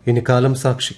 ഇനി കാലം സാക്ഷി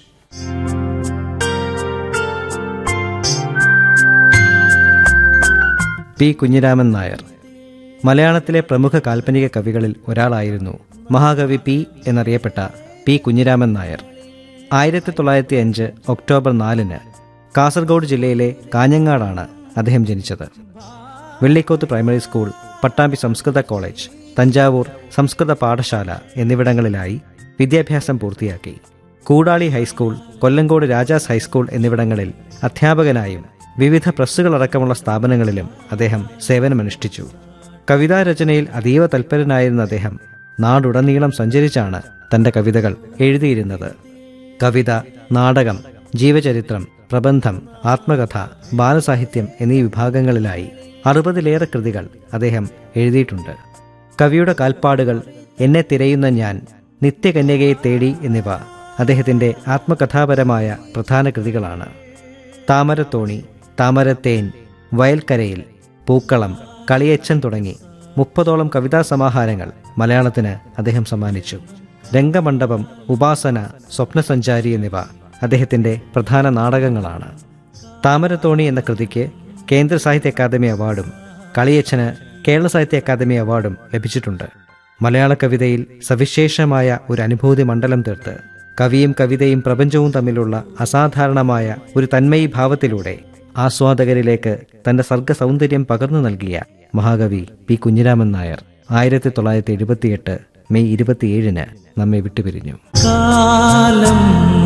പി കുഞ്ഞിരാമൻ നായർ മലയാളത്തിലെ പ്രമുഖ കാൽപ്പനിക കവികളിൽ ഒരാളായിരുന്നു മഹാകവി പി എന്നറിയപ്പെട്ട പി കുഞ്ഞിരാമൻ നായർ ആയിരത്തി തൊള്ളായിരത്തി അഞ്ച് ഒക്ടോബർ നാലിന് കാസർഗോഡ് ജില്ലയിലെ കാഞ്ഞങ്ങാടാണ് അദ്ദേഹം ജനിച്ചത് വെള്ളിക്കോത്ത് പ്രൈമറി സ്കൂൾ പട്ടാമ്പി സംസ്കൃത കോളേജ് തഞ്ചാവൂർ സംസ്കൃത പാഠശാല എന്നിവിടങ്ങളിലായി വിദ്യാഭ്യാസം പൂർത്തിയാക്കി കൂടാളി ഹൈസ്കൂൾ കൊല്ലങ്കോട് രാജാസ് ഹൈസ്കൂൾ എന്നിവിടങ്ങളിൽ അധ്യാപകനായും വിവിധ പ്രസ്സുകളടക്കമുള്ള സ്ഥാപനങ്ങളിലും അദ്ദേഹം സേവനമനുഷ്ഠിച്ചു കവിതാരചനയിൽ അതീവ തൽപരനായിരുന്ന അദ്ദേഹം നാടുടനീളം സഞ്ചരിച്ചാണ് തന്റെ കവിതകൾ എഴുതിയിരുന്നത് കവിത നാടകം ജീവചരിത്രം പ്രബന്ധം ആത്മകഥ ബാലസാഹിത്യം എന്നീ വിഭാഗങ്ങളിലായി അറുപതിലേറെ കൃതികൾ അദ്ദേഹം എഴുതിയിട്ടുണ്ട് കവിയുടെ കാൽപ്പാടുകൾ എന്നെ തിരയുന്ന ഞാൻ നിത്യകന്യകയെ തേടി എന്നിവ അദ്ദേഹത്തിന്റെ ആത്മകഥാപരമായ പ്രധാന കൃതികളാണ് താമരത്തോണി താമരത്തേൻ വയൽക്കരയിൽ പൂക്കളം കളിയച്ചൻ തുടങ്ങി മുപ്പതോളം കവിതാ സമാഹാരങ്ങൾ മലയാളത്തിന് അദ്ദേഹം സമ്മാനിച്ചു രംഗമണ്ഡപം ഉപാസന സ്വപ്നസഞ്ചാരി എന്നിവ അദ്ദേഹത്തിന്റെ പ്രധാന നാടകങ്ങളാണ് താമരത്തോണി എന്ന കൃതിക്ക് കേന്ദ്ര സാഹിത്യ അക്കാദമി അവാർഡും കളിയച്ചന് കേരള സാഹിത്യ അക്കാദമി അവാർഡും ലഭിച്ചിട്ടുണ്ട് മലയാള കവിതയിൽ സവിശേഷമായ ഒരു അനുഭൂതി മണ്ഡലം തീർത്ത് കവിയും കവിതയും പ്രപഞ്ചവും തമ്മിലുള്ള അസാധാരണമായ ഒരു തന്മയി ഭാവത്തിലൂടെ ആസ്വാദകരിലേക്ക് തന്റെ സർഗ സൗന്ദര്യം പകർന്നു നൽകിയ മഹാകവി പി കുഞ്ഞിരാമൻ നായർ ആയിരത്തി തൊള്ളായിരത്തി എഴുപത്തിയെട്ട് മെയ് ഇരുപത്തിയേഴിന് നമ്മെ വിട്ടുപിരിഞ്ഞു കാലം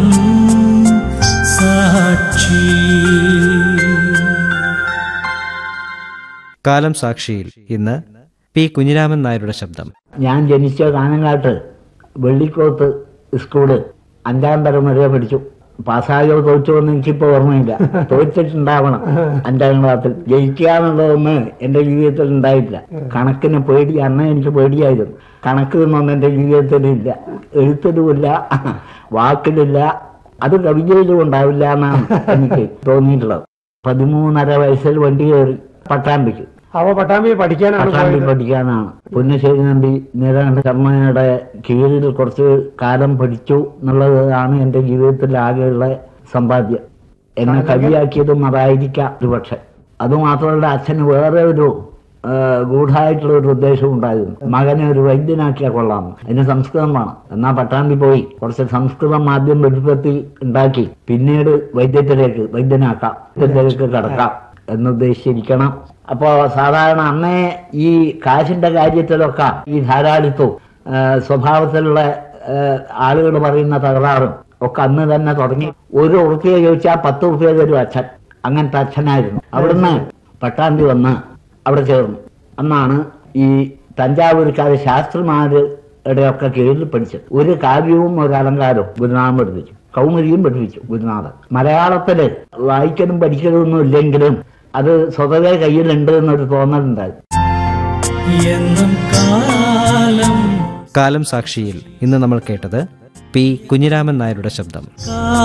സാക്ഷി കാലം സാക്ഷിയിൽ ഇന്ന് പി കുഞ്ഞിരാമൻ നായരുടെ ശബ്ദം ഞാൻ ജനിച്ച കാനങ്ങാട്ട് വെള്ളിക്കോത്ത് സ്കൂള് അഞ്ചാം തരം വരെ പഠിച്ചു പാസ്സായോ തോറ്റോ എന്ന് എനിക്കിപ്പോ ഓർമ്മയില്ല തോറ്റിട്ടുണ്ടാവണം അഞ്ചാം ക്ലാസ്സിൽ ജയിക്കുക എന്നുള്ളതൊന്നും എന്റെ ജീവിതത്തിൽ ഉണ്ടായിട്ടില്ല കണക്കിന് പേടി അന്ന് എനിക്ക് പേടിയായിരുന്നു കണക്ക് എന്നൊന്നും എന്റെ ജീവിതത്തിൽ ഇല്ല എഴുത്തിലുമില്ല വാക്കിലില്ല അത് കവിതയിലും ഉണ്ടാവില്ല എന്നാണ് എനിക്ക് തോന്നിയിട്ടുള്ളത് പതിമൂന്നര വയസ്സിൽ വണ്ടി കയറി പട്ടാമ്പിക്ക് അവ പട്ടാമ്പി പഠിക്കാനാണ് പട്ടാമ്പി പഠിക്കാനാണ് പുന്നശ്ശേരി നമ്പി നീലകണ്ഠ ശർമ്മയുടെ കീഴിൽ കുറച്ച് കാലം പഠിച്ചു എന്നുള്ളതാണ് എൻ്റെ ജീവിതത്തിൽ ആകെയുള്ള സമ്പാദ്യം എന്നെ കവിയാക്കിയതും അതായിരിക്കാം ഒരു പക്ഷെ അതുമാത്രമല്ല അച്ഛന് വേറെ ഒരു ആ, ഗൂഢായിട്ടുള്ള ഒരു ഉദ്ദേശം ഉണ്ടായിരുന്നു മകനെ ഒരു വൈദ്യനാക്കിയാൽ കൊള്ളാം അതിന് സംസ്കൃതം വേണം എന്നാ പട്ടാമ്പി പോയി കുറച്ച് സംസ്കൃതം ആദ്യം വെളിപ്പെടുത്തി ഉണ്ടാക്കി പിന്നീട് വൈദ്യത്തിലേക്ക് വൈദ്യനാക്കാം വൈദ്യത്തിലേക്ക് കടക്കാം എന്നുദ്ദേശിച്ചിരിക്കണം അപ്പോ സാധാരണ അന്നേ ഈ കാശിന്റെ കാര്യത്തിലൊക്കെ ഈ ധാരാളിത്വവും ആ, സ്വഭാവത്തിലുള്ള ആളുകൾ പറയുന്ന തകരാറും ഒക്കെ അന്ന് തന്നെ തുടങ്ങി ഒരു ഉറുപ്പിക ചോദിച്ചാൽ പത്ത് ഉറുപ്പിക തരും അച്ഛൻ അങ്ങനത്തെ അച്ഛനായിരുന്നു അവിടുന്ന് പട്ടാമ്പി വന്ന് അവിടെ ചേർന്നു അന്നാണ് ഈ തഞ്ചാവൂർക്കാര് ശാസ്ത്രിമാരുടെ ഒക്കെ കീഴിൽ പഠിച്ചത് ഒരു കാവ്യവും ഒരു അലങ്കാരവും ഗുരുനാഥൻ പഠിപ്പിച്ചു കൗമുദിയും പഠിപ്പിച്ചു ഗുരുനാഥൻ മലയാളത്തില് വായിക്കലും പഠിക്കലൊന്നും ഇല്ലെങ്കിലും അത് സ്വതവേ കയ്യിലുണ്ട് എന്നൊരു തോന്നലുണ്ടായി എന്നും കാലം കാലം സാക്ഷിയിൽ ഇന്ന് നമ്മൾ കേട്ടത് പി കുഞ്ഞിരാമൻ നായരുടെ ശബ്ദം